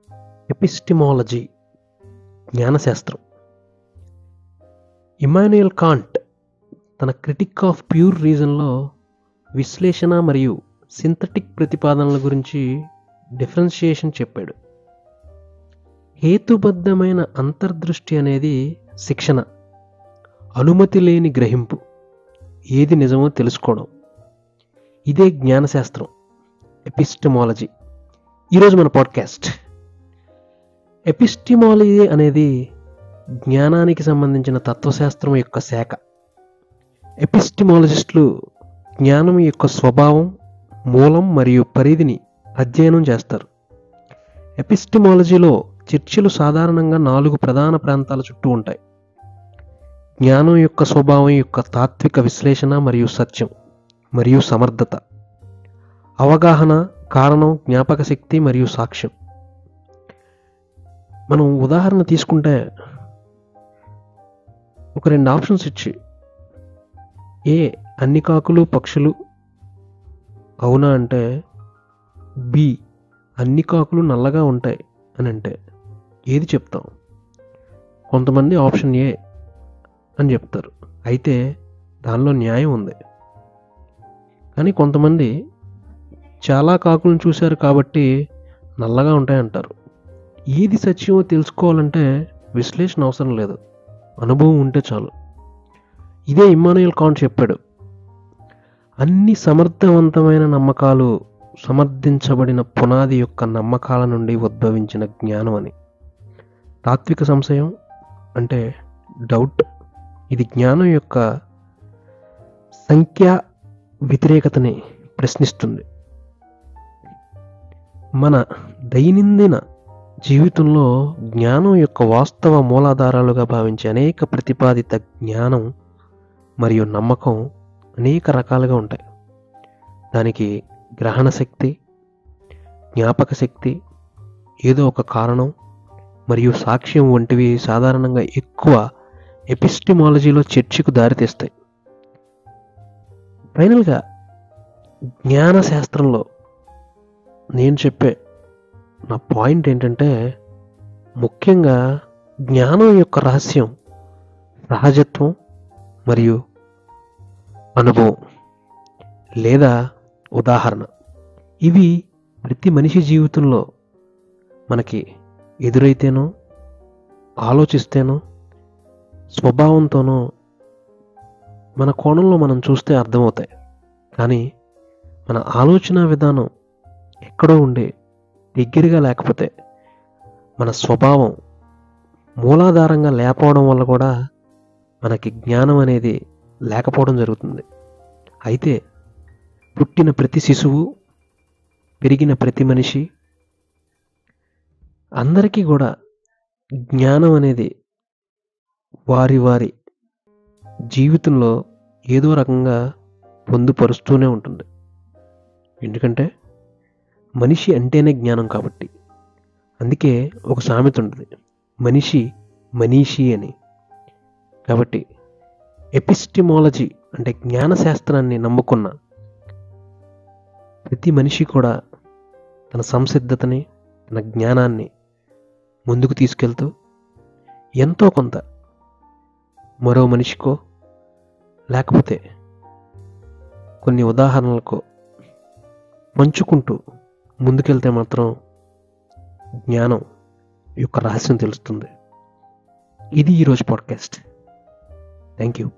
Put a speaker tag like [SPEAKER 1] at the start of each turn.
[SPEAKER 1] epistemology జ్ఞానశాస్త్రం Immanuel Kant తన critique of pure రీజన్లో విశ్లేషణ మరియు సింథటిక్ ప్రతిపాదనల గురించి డిఫరెన్షియేషన్ చెప్పాడు హేతుబద్ధమైన అంతర్దృష్టి అనేది శిక్షణ అనుమతి లేని గ్రహింపు ఏది నిజమో తెలుసుకోవడం ఇదే జ్ఞానశాస్త్రం ఎపిస్టమాలజీ ఈరోజు మన పాడ్కాస్ట్ ఎపిస్టిమాలజీ అనేది జ్ఞానానికి సంబంధించిన తత్వశాస్త్రం యొక్క శాఖ ఎపిస్టిమాలజిస్టులు జ్ఞానం యొక్క స్వభావం మూలం మరియు పరిధిని అధ్యయనం చేస్తారు ఎపిస్టిమాలజీలో చర్చలు సాధారణంగా నాలుగు ప్రధాన ప్రాంతాల చుట్టూ ఉంటాయి జ్ఞానం యొక్క స్వభావం యొక్క తాత్విక విశ్లేషణ మరియు సత్యం మరియు సమర్థత అవగాహన కారణం జ్ఞాపక శక్తి మరియు సాక్ష్యం మనం ఉదాహరణ తీసుకుంటే ఒక రెండు ఆప్షన్స్ ఇచ్చి ఏ అన్ని కాకులు పక్షులు అవునా అంటే బి అన్ని కాకులు నల్లగా ఉంటాయి అని అంటే ఏది చెప్తాం కొంతమంది ఆప్షన్ ఏ అని చెప్తారు అయితే దానిలో న్యాయం ఉంది కానీ కొంతమంది చాలా కాకులను చూశారు కాబట్టి నల్లగా ఉంటాయంటారు ఏది సత్యమో తెలుసుకోవాలంటే విశ్లేషణ అవసరం లేదు అనుభవం ఉంటే చాలు ఇదే ఇమ్మానుయల్ కాంట్ చెప్పాడు అన్ని సమర్థవంతమైన నమ్మకాలు సమర్థించబడిన పునాది యొక్క నమ్మకాల నుండి ఉద్భవించిన జ్ఞానం అని తాత్విక సంశయం అంటే డౌట్ ఇది జ్ఞానం యొక్క సంఖ్యా వ్యతిరేకతని ప్రశ్నిస్తుంది మన దైనందిన జీవితంలో జ్ఞానం యొక్క వాస్తవ మూలాధారాలుగా భావించే అనేక ప్రతిపాదిత జ్ఞానం మరియు నమ్మకం అనేక రకాలుగా ఉంటాయి దానికి గ్రహణ శక్తి జ్ఞాపక శక్తి ఏదో ఒక కారణం మరియు సాక్ష్యం వంటివి సాధారణంగా ఎక్కువ ఎపిస్టిమాలజీలో చర్చకు దారితీస్తాయి ఫైనల్గా జ్ఞాన శాస్త్రంలో నేను చెప్పే నా పాయింట్ ఏంటంటే ముఖ్యంగా జ్ఞానం యొక్క రహస్యం సహజత్వం మరియు అనుభవం లేదా ఉదాహరణ ఇవి ప్రతి మనిషి జీవితంలో మనకి ఎదురైతేనో ఆలోచిస్తేనో స్వభావంతోనో మన కోణంలో మనం చూస్తే అర్థమవుతాయి కానీ మన ఆలోచన విధానం ఎక్కడో ఉండే దగ్గరగా లేకపోతే మన స్వభావం మూలాధారంగా లేకపోవడం వల్ల కూడా మనకి జ్ఞానం అనేది లేకపోవడం జరుగుతుంది అయితే పుట్టిన ప్రతి శిశువు పెరిగిన ప్రతి మనిషి అందరికీ కూడా జ్ఞానం అనేది వారి వారి జీవితంలో ఏదో రకంగా పొందుపరుస్తూనే ఉంటుంది ఎందుకంటే మనిషి అంటేనే జ్ఞానం కాబట్టి అందుకే ఒక సామెత ఉంటుంది మనిషి మనీషి అని కాబట్టి ఎపిస్టిమాలజీ అంటే జ్ఞానశాస్త్రాన్ని నమ్ముకున్న ప్రతి మనిషి కూడా తన సంసిద్ధతని తన జ్ఞానాన్ని ముందుకు తీసుకెళ్తూ ఎంతో కొంత మరో మనిషికో లేకపోతే కొన్ని ఉదాహరణలకు పంచుకుంటూ ముందుకెళ్తే మాత్రం జ్ఞానం యొక్క రహస్యం తెలుస్తుంది ఇది ఈరోజు పాడ్కాస్ట్ థ్యాంక్ యూ